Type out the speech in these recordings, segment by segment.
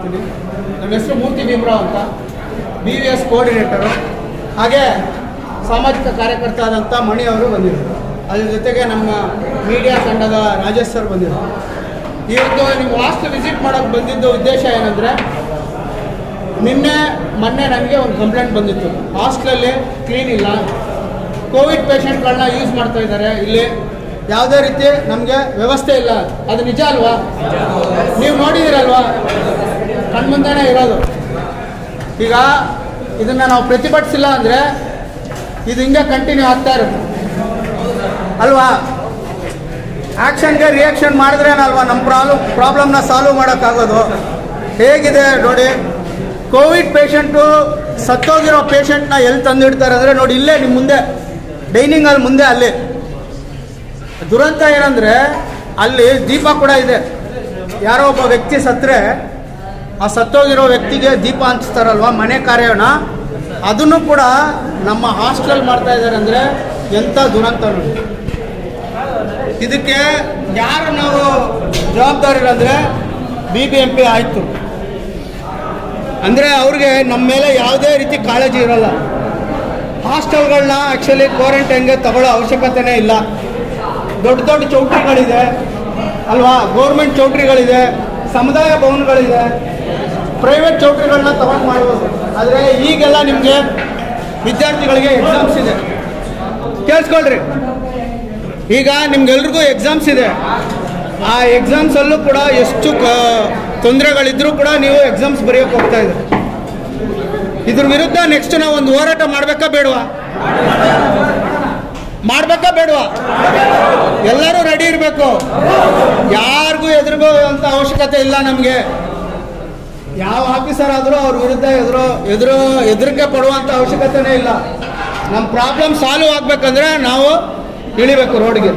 ಮಾಡ್ತೀನಿ ನನ್ನ ಹೆಸರು ಮೂರ್ತಿ ಭೀಮರಾವ್ ಅಂತ ಬಿ ವಿ ಎಸ್ ಕೋಆರ್ಡಿನೇಟರು ಹಾಗೆ ಸಾಮಾಜಿಕ ಕಾರ್ಯಕರ್ತ ಆದಂಥ ಮಣಿ ಅವರು ಬಂದಿದ್ದರು ಅದ್ರ ಜೊತೆಗೆ ನಮ್ಮ ಮೀಡಿಯಾ ತಂಡದ ರಾಜೇಶ್ ಸರ್ ಬಂದಿದ್ದರು ಇವತ್ತು ನಿಮ್ಮ ಹಾಸ್ಟೆಲ್ ವಿಸಿಟ್ ಮಾಡೋಕ್ಕೆ ಬಂದಿದ್ದು ಉದ್ದೇಶ ಏನಂದರೆ ನಿನ್ನೆ ಮೊನ್ನೆ ನನಗೆ ಒಂದು ಕಂಪ್ಲೇಂಟ್ ಬಂದಿತ್ತು ಹಾಸ್ಟ್ಲಲ್ಲಿ ಕ್ಲೀನ್ ಇಲ್ಲ ಕೋವಿಡ್ ಪೇಷಂಟ್ಗಳನ್ನ ಯೂಸ್ ಮಾಡ್ತಾ ಇದ್ದಾರೆ ಇಲ್ಲಿ ಯಾವುದೇ ರೀತಿ ನಮಗೆ ವ್ಯವಸ್ಥೆ ಇಲ್ಲ ಅದು ನಿಜ ಅಲ್ವಾ ನೀವು ನೋಡಿದಿರಲ್ವಾ ಕಣ್ಮುಂದೆನೇ ಇರೋದು ಈಗ ಇದನ್ನು ನಾವು ಪ್ರತಿಭಟಿಸಿಲ್ಲ ಅಂದರೆ ಇದು ಹಿಂಗೆ ಕಂಟಿನ್ಯೂ ಆಗ್ತಾ ಇರುತ್ತೆ ಅಲ್ವಾ ಆ್ಯಕ್ಷನ್ಗೆ ರಿಯಾಕ್ಷನ್ ಮಾಡಿದ್ರೇನಲ್ವಾ ನಮ್ಮ ಪ್ರಾಬ್ಲಮ್ ಪ್ರಾಬ್ಲಮ್ನ ಸಾಲ್ವ್ ಮಾಡೋಕ್ಕಾಗೋದು ಹೇಗಿದೆ ನೋಡಿ ಕೋವಿಡ್ ಪೇಷಂಟು ಸತ್ತೋಗಿರೋ ಪೇಷಂಟ್ನ ಎಲ್ಲಿ ತಂದಿಡ್ತಾರೆ ಅಂದರೆ ನೋಡಿ ಇಲ್ಲೇ ನಿಮ್ಮ ಮುಂದೆ ಡೈನಿಂಗಲ್ಲಿ ಮುಂದೆ ಅಲ್ಲಿ ದುರಂತ ಏನಂದರೆ ಅಲ್ಲಿ ದೀಪ ಕೂಡ ಇದೆ ಯಾರೋ ಒಬ್ಬ ವ್ಯಕ್ತಿ ಸತ್ತರೆ ಆ ಸತ್ತೋಗಿರೋ ವ್ಯಕ್ತಿಗೆ ದೀಪ ಹಂಚ್ತಾರಲ್ವ ಮನೆ ಕಾರ್ಯನ ಅದನ್ನು ಕೂಡ ನಮ್ಮ ಹಾಸ್ಟೆಲ್ ಮಾಡ್ತಾ ಇದ್ದಾರೆ ಅಂದರೆ ಎಂಥ ದುರಂತ ನೋಡಿ ಇದಕ್ಕೆ ಯಾರು ನಾವು ಜವಾಬ್ದಾರಿರಂದರೆ ಬಿ ಬಿ ಎಂ ಪಿ ಆಯಿತು ಅಂದರೆ ಅವ್ರಿಗೆ ನಮ್ಮ ಮೇಲೆ ಯಾವುದೇ ರೀತಿ ಕಾಳಜಿ ಇರೋಲ್ಲ ಹಾಸ್ಟೆಲ್ಗಳನ್ನ ಆ್ಯಕ್ಚುಲಿ ಕ್ವಾರಂಟೈನ್ಗೆ ತಗೊಳ್ಳೋ ಅವಶ್ಯಕತೆನೇ ಇಲ್ಲ ದೊಡ್ಡ ದೊಡ್ಡ ಚೌಟ್ರಿಗಳಿದೆ ಅಲ್ವಾ ಗೌರ್ಮೆಂಟ್ ಚೌಟ್ರಿಗಳಿದೆ ಸಮುದಾಯ ಭವನಗಳಿದೆ ಪ್ರೈವೇಟ್ ಚೌಟ್ರಿಗಳನ್ನ ತಗೊಂಡು ಮಾಡ್ಬೋದು ಆದರೆ ಈಗೆಲ್ಲ ನಿಮಗೆ ವಿದ್ಯಾರ್ಥಿಗಳಿಗೆ ಎಕ್ಸಾಮ್ಸ್ ಇದೆ ಕೇಳಿಸ್ಕೊಳ್ರಿ ಈಗ ನಿಮ್ಗೆಲ್ರಿಗೂ ಎಕ್ಸಾಮ್ಸ್ ಇದೆ ಆ ಎಕ್ಸಾಮ್ಸಲ್ಲೂ ಕೂಡ ಎಷ್ಟು ತೊಂದರೆಗಳಿದ್ರೂ ಕೂಡ ನೀವು ಎಕ್ಸಾಮ್ಸ್ ಬರೆಯೋಕೆ ಹೋಗ್ತಾ ಇದ್ದೀರಿ ಇದ್ರ ವಿರುದ್ಧ ನೆಕ್ಸ್ಟ್ ನಾವು ಒಂದು ಹೋರಾಟ ಮಾಡಬೇಕಾ ಬೇಡವಾ ಮಾಡ್ಬೇಕಾ ಬೇಡವಾ ಎಲ್ಲರೂ ರೆಡಿ ಇರಬೇಕು ಯಾರಿಗೂ ಎದುರುಗೋ ಅಂತ ಅವಶ್ಯಕತೆ ಇಲ್ಲ ನಮಗೆ ಯಾವ ಆಫೀಸರ್ ಆದರೂ ಅವ್ರ ವಿರುದ್ಧ ಎದುರು ಎದುರು ಎದುರಿಗೆ ಪಡುವಂಥ ಅವಶ್ಯಕತೆನೇ ಇಲ್ಲ ನಮ್ಮ ಪ್ರಾಬ್ಲಮ್ ಸಾಲ್ವ್ ಆಗಬೇಕಂದ್ರೆ ನಾವು ಇಳಿಬೇಕು ರೋಡ್ಗೆ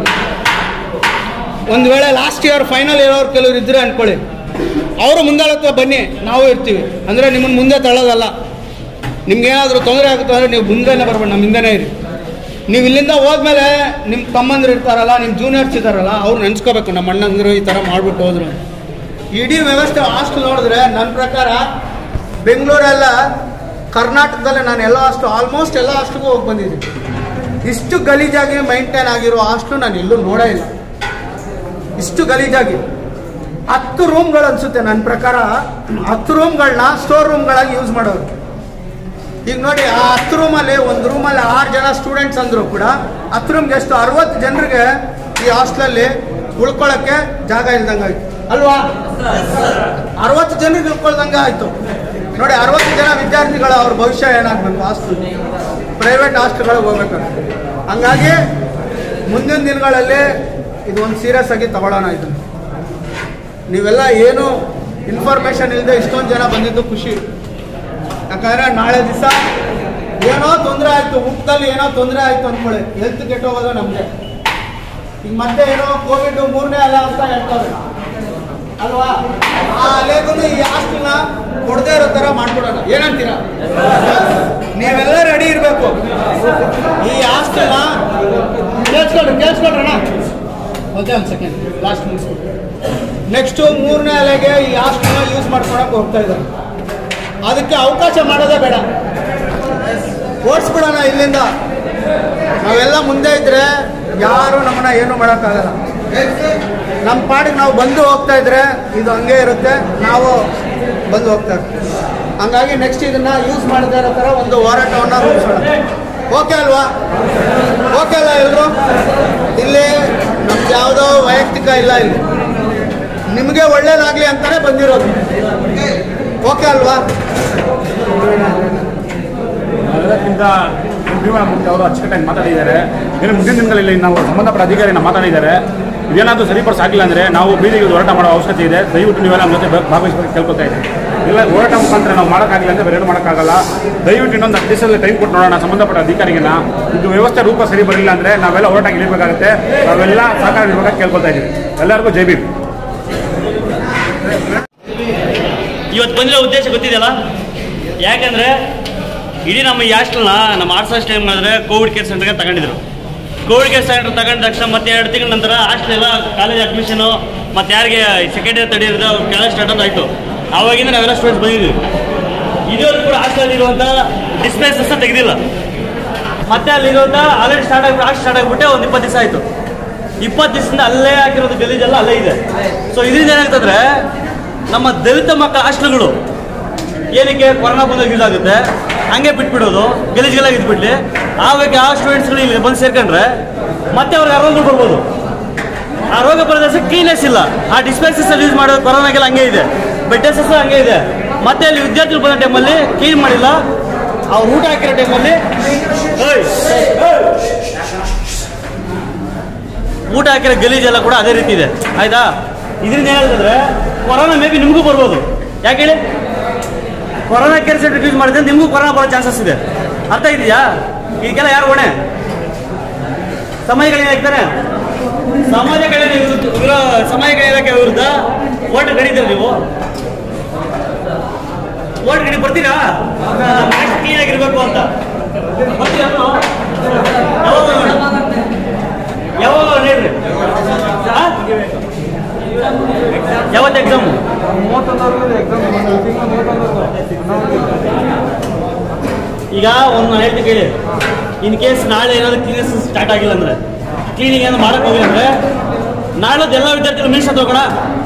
ಒಂದು ವೇಳೆ ಲಾಸ್ಟ್ ಇಯರ್ ಫೈನಲ್ ಇರೋರು ಕೆಲವ್ರು ಇದ್ರೆ ಅಂದ್ಕೊಳ್ಳಿ ಅವರು ಮುಂದಾಳತ್ವ ಬನ್ನಿ ನಾವು ಇರ್ತೀವಿ ಅಂದರೆ ನಿಮ್ಮನ್ನು ಮುಂದೆ ತಳ್ಳೋದಲ್ಲ ನಿಮ್ಗೇನಾದರೂ ತೊಂದರೆ ಆಗುತ್ತೆ ಅಂದರೆ ನೀವು ಮುಂದೆನೇ ಬರ್ಬೇಡಿ ನಮ್ಮ ಹಿಂದೆನೇ ಇರಿ ನೀವು ಇಲ್ಲಿಂದ ಹೋದ್ಮೇಲೆ ನಿಮ್ಮ ತಮ್ಮಂದ್ರು ಇರ್ತಾರಲ್ಲ ನಿಮ್ಮ ಜೂನಿಯರ್ಸ್ ಇದ್ದಾರಲ್ಲ ಅವ್ರು ನೆನ್ಸ್ಕೋಬೇಕು ನಮ್ಮ ಅಣ್ಣಂದ್ರು ಈ ಥರ ಮಾಡ್ಬಿಟ್ಟು ಹೋದ್ರು ಇಡೀ ವ್ಯವಸ್ಥೆ ಹಾಸ್ಟೆಲ್ ನೋಡಿದ್ರೆ ನನ್ನ ಪ್ರಕಾರ ಬೆಂಗಳೂರೆಲ್ಲ ಕರ್ನಾಟಕದಲ್ಲೇ ನಾನು ಎಲ್ಲ ಹಾಸ್ಟೆಲ್ ಆಲ್ಮೋಸ್ಟ್ ಎಲ್ಲ ಹಾಸ್ಟೆಲ್ಗೂ ಹೋಗಿ ಬಂದಿದ್ದೀನಿ ಇಷ್ಟು ಗಲೀಜಾಗಿ ಮೈಂಟೈನ್ ಆಗಿರೋ ಹಾಸ್ಟೆಲ್ ನಾನು ಎಲ್ಲೂ ನೋಡೇ ಇಲ್ಲ ಇಷ್ಟು ಗಲೀಜಾಗಿ ಹತ್ತು ರೂಮ್ಗಳು ಅನ್ಸುತ್ತೆ ನನ್ನ ಪ್ರಕಾರ ಹತ್ತು ರೂಮ್ಗಳನ್ನ ಸ್ಟೋರ್ ರೂಮ್ಗಳಾಗಿ ಯೂಸ್ ಮಾಡೋರು ಈಗ ನೋಡಿ ಆ ಹತ್ತು ರೂಮಲ್ಲಿ ಒಂದು ರೂಮಲ್ಲಿ ಆರು ಜನ ಸ್ಟೂಡೆಂಟ್ಸ್ ಅಂದ್ರು ಕೂಡ ಹತ್ತು ರೂಮ್ಗೆ ಎಷ್ಟು ಅರವತ್ತು ಜನರಿಗೆ ಈ ಹಾಸ್ಟೆಲಲ್ಲಿ ಉಳ್ಕೊಳ್ಳೋಕ್ಕೆ ಜಾಗ ಇಲ್ದಂಗೆ ಆಯ್ತು ಅಲ್ವಾ ಅರವತ್ತು ಜನರಿಗೆ ಉಳ್ಕೊಳ್ದಂಗೆ ಆಯ್ತು ನೋಡಿ ಅರವತ್ತು ಜನ ವಿದ್ಯಾರ್ಥಿಗಳ ಅವ್ರ ಭವಿಷ್ಯ ಏನಾಗಬೇಕು ಹಾಸ್ಟೆಲ್ ಪ್ರೈವೇಟ್ ಹಾಸ್ಟೆಲ್ಗಳಿಗೆ ಹೋಗ್ಬೇಕಾಗುತ್ತೆ ಹಂಗಾಗಿ ಮುಂದಿನ ದಿನಗಳಲ್ಲಿ ಇದು ಒಂದು ಸೀರಿಯಸ್ ಆಗಿ ತಗೊಳ್ಳೋಣ ಇದನ್ನು ನೀವೆಲ್ಲ ಏನು ಇನ್ಫಾರ್ಮೇಷನ್ ಇಲ್ಲದೆ ಇಷ್ಟೊಂದು ಜನ ಬಂದಿದ್ದು ಖುಷಿ ಯಾಕಂದ್ರೆ ನಾಳೆ ದಿವಸ ಏನೋ ತೊಂದರೆ ಆಯ್ತು ಊಟದಲ್ಲಿ ಏನೋ ತೊಂದರೆ ಆಯ್ತು ಅನ್ಕೊಳ್ಳಿ ಹೆಲ್ತ್ ಕೆಟ್ಟೋಗೋದು ನಮಗೆ ಈಗ ಮತ್ತೆ ಏನೋ ಕೋವಿಡ್ ಮೂರನೇ ಅಲ್ಲ ಅಂತ ಹೇಳ್ತಾರೆ ಅಲ್ವಾ ಆ ಅಲೆಗೂ ಈ ಹಾಸ್ಟೆಲ್ನ ಕೊಡದೇ ಇರೋ ಥರ ಮಾಡ್ಕೊಡೋಣ ಏನಂತೀರಾ ನೀವೆಲ್ಲ ರೆಡಿ ಇರಬೇಕು ಈ ಹಾಸ್ಟೆಲ್ನ ಕೇಳಿಸ್ಕೊಳ್ರಿ ಕೇಳಿಸ್ಕೊಳ್ರಣ ಓಕೆ ಒಂದು ಸೆಕೆಂಡ್ ಲಾಸ್ಟ್ ಮುಗಿಸ್ಬಿಟ್ಟು ನೆಕ್ಸ್ಟು ಮೂರನೇ ಅಲೆಗೆ ಈ ಹಾಸ್ಟೆಲ್ನ ಯೂಸ್ ಮಾಡ್ಕೊಳಕ್ಕೆ ಹೋಗ್ತಾ ಇದ್ದಾರೆ ಅದಕ್ಕೆ ಅವಕಾಶ ಮಾಡೋದೇ ಬೇಡ ಓಡಿಸ್ಬಿಡೋಣ ಇಲ್ಲಿಂದ ನಾವೆಲ್ಲ ಮುಂದೆ ಇದ್ರೆ ಯಾರು ನಮ್ಮನ್ನ ಏನು ಮಾಡೋಕ್ಕಾಗಲ್ಲ ನಮ್ಮ ಪಾಡಿಗೆ ನಾವು ಬಂದು ಹೋಗ್ತಾ ಇದ್ರೆ ಇದು ಹಂಗೆ ಇರುತ್ತೆ ನಾವು ಬಂದು ಹೋಗ್ತಾ ಇರ್ತೀವಿ ಹಂಗಾಗಿ ನೆಕ್ಸ್ಟ್ ಇದನ್ನ ಯೂಸ್ ಮಾಡದೇ ಇರೋ ಥರ ಒಂದು ಹೋರಾಟವನ್ನು ರೂಪಿಸೋಣ ಓಕೆ ಅಲ್ವಾ ಓಕೆ ಅಲ್ಲ ಎಲ್ರು ಇಲ್ಲಿ ನಮ್ಗೆ ಯಾವುದೋ ವೈಯಕ್ತಿಕ ಇಲ್ಲ ಇಲ್ಲಿ ನಿಮಗೆ ಒಳ್ಳೇದಾಗಲಿ ಅಂತಾನೆ ಬಂದಿರೋದು ಓಕೆ ಅಲ್ವಾ ಅದಕ್ಕಿಂತ ಭೀಮಾ ಮೂರ್ತಿ ಅವರು ಅಚ್ಚುಕಟ್ಟಾಗಿ ಮಾತಾಡಿದ್ದಾರೆ ಇನ್ನು ಮುಂದಿನ ದಿನಗಳಲ್ಲಿ ನಾವು ಸಂಬಂಧಪಟ್ಟ ಅಧಿಕಾರಿನ ಮಾತಾಡಿದ್ದಾರೆ ಇದೇನಾದರೂ ಸರಿಪಡಿಸಾಗಿಲ್ಲ ಅಂದರೆ ನಾವು ಬೀದಿಗೆ ಹೋರಾಟ ಮಾಡೋ ಅವಶ್ಯಕತೆ ಇದೆ ದಯವಿಟ್ಟು ನೀವೆಲ್ಲ ನಮ್ಮ ಜೊತೆ ಭಾ- ಭಾಗವಹಿಸಬೇಕು ಕೇಳ್ಕೊತಾ ಇದ್ದೀನಿ ಇಲ್ಲ ಹೋರಾಟ ಮುಖಾಂತರ ನಾವು ಮಾಡೋಕ್ಕಾಗಿಲ್ಲ ಅಂದರೆ ಬೇರೆ ಏನು ಮಾಡೋಕ್ಕಾಗಲ್ಲ ದಯವಿಟ್ಟು ಇನ್ನೊಂದು ಹತ್ತು ದಿವಸದಲ್ಲಿ ಟೈಮ್ ಕೊಟ್ಟು ನೋಡೋಣ ಸಂಬಂಧಪಟ್ಟ ಅಧಿಕಾರಿಗೆನ ಇದು ವ್ಯವಸ್ಥೆ ರೂಪ ಸರಿ ಬರಲಿಲ್ಲ ಅಂದರೆ ನಾವೆಲ್ಲ ಹೋರಾಟ ಇಳಿಬೇಕಾಗುತ್ತೆ ನಾವೆಲ್ಲ ಸಹಕಾರ ನೀಡಬೇಕಾಗಿ ಕೇಳ್ಕೊತಾ ಇದ್ದೀವಿ ಎಲ್ಲರಿಗೂ ಜೈ ಭೀಮ್ ಇವತ್ತು ಬಂದಿರೋ ಉದ್ದೇಶ ಗೊತ್ತಿದೆಯಲ್ಲ ಯಾಕಂದರೆ ಇಡೀ ನಮ್ಮ ಈ ಹಾಸ್ಟೆಲ್ನ ನಮ್ಮ ಆರ್ಟ್ಸ್ ಹಾಸ್ಟೆಲ್ ಏನು ಮಾಡಿದ್ರೆ ಕೋವಿಡ್ ಕೇರ್ ಸೆಂಟರ್ಗೆ ತಗೊಂಡಿದ್ರು ಕೋವಿಡ್ ಕೇರ್ ಸೆಂಟರ್ ತಗೊಂಡ ತಕ್ಷಣ ಮತ್ತೆ ಎರಡು ತಿಂಗಳ ನಂತರ ಹಾಸ್ಟೆಲ್ ಎಲ್ಲ ಕಾಲೇಜ್ ಅಡ್ಮಿಷನು ಮತ್ತು ಯಾರಿಗೆ ಸೆಕೆಂಡ್ ಇಯರ್ ತರ್ಡ್ ಇಯರ್ ಅವ್ರು ಕೆಳಗೆ ಸ್ಟಾರ್ಟ್ ಅಂತ ಆಯಿತು ಆವಾಗಿಂದ ನಾವೆಲ್ಲ ಸ್ಟೂಡೆಂಟ್ಸ್ ಬಂದಿದ್ವಿ ಇದುವರೆಗೂ ಕೂಡ ಹಾಸ್ಟೆಲ್ ಇರುವಂಥ ಡಿಸ್ಪ್ಲೇಸಸ್ ತೆಗೆದಿಲ್ಲ ಮತ್ತೆ ಅಲ್ಲಿರುವಂಥ ಆಲ್ರೆಡಿ ಸ್ಟಾರ್ಟ್ ಆಗ್ಬಿಟ್ಟು ಹಾಸ್ಟ್ ಸ್ಟಾರ್ಟ್ ಆಗಿಬಿಟ್ಟೆ ಒಂದು ಇಪ್ಪತ್ತು ದಿವಸ ಆಯಿತು ಇಪ್ಪತ್ತು ದಿವಸದಿಂದ ಅಲ್ಲೇ ಹಾಕಿರೋದು ಗಲೀಜೆಲ್ಲ ಅಲ್ಲೇ ಇದೆ ಸೊ ಇದರಿಂದ ಏನಾಗ್ತಂದ್ರೆ ನಮ್ಮ ದಲಿತ ಮಕ್ಕಳ ಹಾಸ್ಟೆಲ್ಗಳು ಏನಕ್ಕೆ ಕೊರೋನಾ ಬಂದಾಗ ಯೂಸ್ ಆಗುತ್ತೆ ಹಂಗೆ ಬಿಟ್ಬಿಡೋದು ಗಲೀಜ್ಗೆಲ್ಲ ಇದ್ಬಿಡ್ಲಿ ಆವಾಗ ಆ ಸ್ಟೂಡೆಂಟ್ಸ್ಗಳು ಇಲ್ಲಿ ಬಂದು ಸೇರ್ಕೊಂಡ್ರೆ ಮತ್ತೆ ಅವ್ರಿಗೆ ಆರೋಗ್ಯ ಬರ್ಬೋದು ಆ ರೋಗ ಪ್ರದೇಶ ಕ್ಲೀನೆಸ್ ಇಲ್ಲ ಆ ಡಿಸ್ಪೆನ್ಸಸ್ ಅಲ್ಲಿ ಯೂಸ್ ಮಾಡೋದು ಕೊರೋನಾಗೆಲ್ಲ ಹಂಗೆ ಇದೆ ಬೆಡ್ಡೆಸಸ್ ಹಂಗೆ ಇದೆ ಮತ್ತೆ ಅಲ್ಲಿ ವಿದ್ಯಾರ್ಥಿಗಳು ಬಂದ ಟೈಮಲ್ಲಿ ಕ್ಲೀನ್ ಮಾಡಿಲ್ಲ ಅವ್ರು ಊಟ ಹಾಕಿರೋ ಟೈಮಲ್ಲಿ ಊಟ ಹಾಕಿರೋ ಗಲೀಜೆಲ್ಲ ಕೂಡ ಅದೇ ರೀತಿ ಇದೆ ಆಯ್ತಾ ಇದರಿಂದ ಏನಾಗ್ತಂದ್ರೆ ಕೊರೋನಾ ಮೇ ಬಿ ನಿಮಗೂ ಬರ್ಬೋದು ಯಾಕೆ ಹೇಳಿ ಕೊರೋನಾ ಕೇರ್ ಸೆಂಟರ್ ಯೂಸ್ ಮಾಡಿದ್ರೆ ನಿಮಗೂ ಕೊರೋನಾ ಬರೋ ಚಾನ್ಸಸ್ ಇದೆ ಅರ್ಥ ಇದೆಯಾ ಈಗೆಲ್ಲ ಯಾರು ಹೊಣೆ ಸಮಾಜಗಳೇನಾಗ್ತಾರೆ ಸಮಾಜ ಕಡೆ ವಿರುದ್ಧ ಸಮಾಜ ಇಲಾಖೆ ವಿರುದ್ಧ ಓಟ್ ಗಡಿತೀರ ನೀವು ಓಟ್ ಗಡಿ ಬರ್ತೀರಾ ಕ್ಲೀನ್ ಆಗಿರ್ಬೇಕು ಅಂತ ಬರ್ತೀರಾ ನೀವು? ಯಾವಾಗ ನೋಡೋಣ? ಯಾವಾಗ ಹೇಳ್ರಿ ಆ? ಯಾವತ್ತು ಎಕ್ಸಾಮು ಈಗ ಒಂದು ನಾನು ಹೇಳ್ತೀನಿ ಕೇಳಿ ಇನ್ ಕೇಸ್ ನಾಳೆ ಏನಾದ್ರು ಕ್ಲೀನೆಸ್ ಸ್ಟಾರ್ಟ್ ಆಗಿಲ್ಲ ಅಂದ್ರೆ ಕ್ಲೀನಿಂಗ್ ಏನಾದ್ರು ಮಾಡಕ್ ಹೋಗಿಲ್ಲ ಅಂದ್ರೆ ನಾಳದ್ದು ಎಲ್ಲ ವಿದ್ಯಾರ್ಥಿಗಳು ಮೀನ್ಸ್ ತಗೋಣ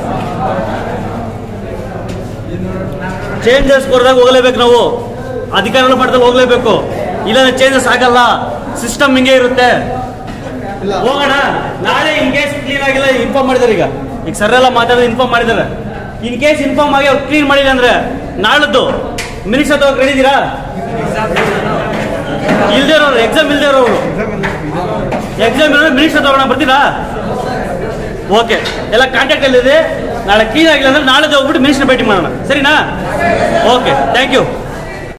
ಚೇಂಜಸ್ ಕೊಡ್ದಾಗ ಹೋಗ್ಲೇಬೇಕು ನಾವು ಅಧಿಕಾರಿಗಳ ಮಟ್ಟದಲ್ಲಿ ಹೋಗ್ಲೇಬೇಕು ಇಲ್ಲಾಂದ್ರೆ ಚೇಂಜಸ್ ಆಗಲ್ಲ ಸಿಸ್ಟಮ್ ಹಿಂಗೆ ಇರುತ್ತೆ ಹೋಗೋಣ ನಾಳೆ ಇನ್ ಕೇಸ್ ಕ್ಲೀನ್ ಆಗಿಲ್ಲ ಇನ್ಫಾರ್ಮ್ ಮಾಡಿದಾರೆ ಈಗ ಈಗ ಸರ್ ಎಲ್ಲ ಮಾತಾಡೋದು ಇನ್ಫಾರ್ಮ್ ಮಾಡಿದ್ದಾರೆ ಇನ್ ಕೇಸ್ ಇನ್ಫಾರ್ಮ್ ಆಗಿ ಅವ್ರು ಕ್ಲೀನ್ ಮಾಡಿಲ್ಲ ಅಂದ್ರೆ ನಾಳದ್ದು ಮಿನಿಟ್ಸ್ ಅಥವಾ ರೆಡಿ ಇದ್ದೀರಾ ಇಲ್ದೇ ಇರೋರು ಎಕ್ಸಾಮ್ ಇಲ್ದೇ ಇರೋರು ಎಕ್ಸಾಮ್ ಇರೋರು ಮಿನಿಟ್ಸ್ ತಗೋಣ ಬರ್ತೀರಾ ಓಕೆ ಎಲ್ಲ ಕಾಂಟ್ಯಾಕ್ಟ್ ಅಲ್ಲಿದೆ ನಾಳೆ ಕ್ಲೀನ್ ಆಗಿಲ್ಲ ಅಂದ್ರೆ ನಾಳೆ ಹೋಗ್ಬಿಟ್ಟು ಮಿನಿಸ್ಟರ್ ಭೇಟಿ ಮಾಡೋಣ ಸರಿನಾ ಓಕೆ ಥ್ಯಾಂಕ್ ಯು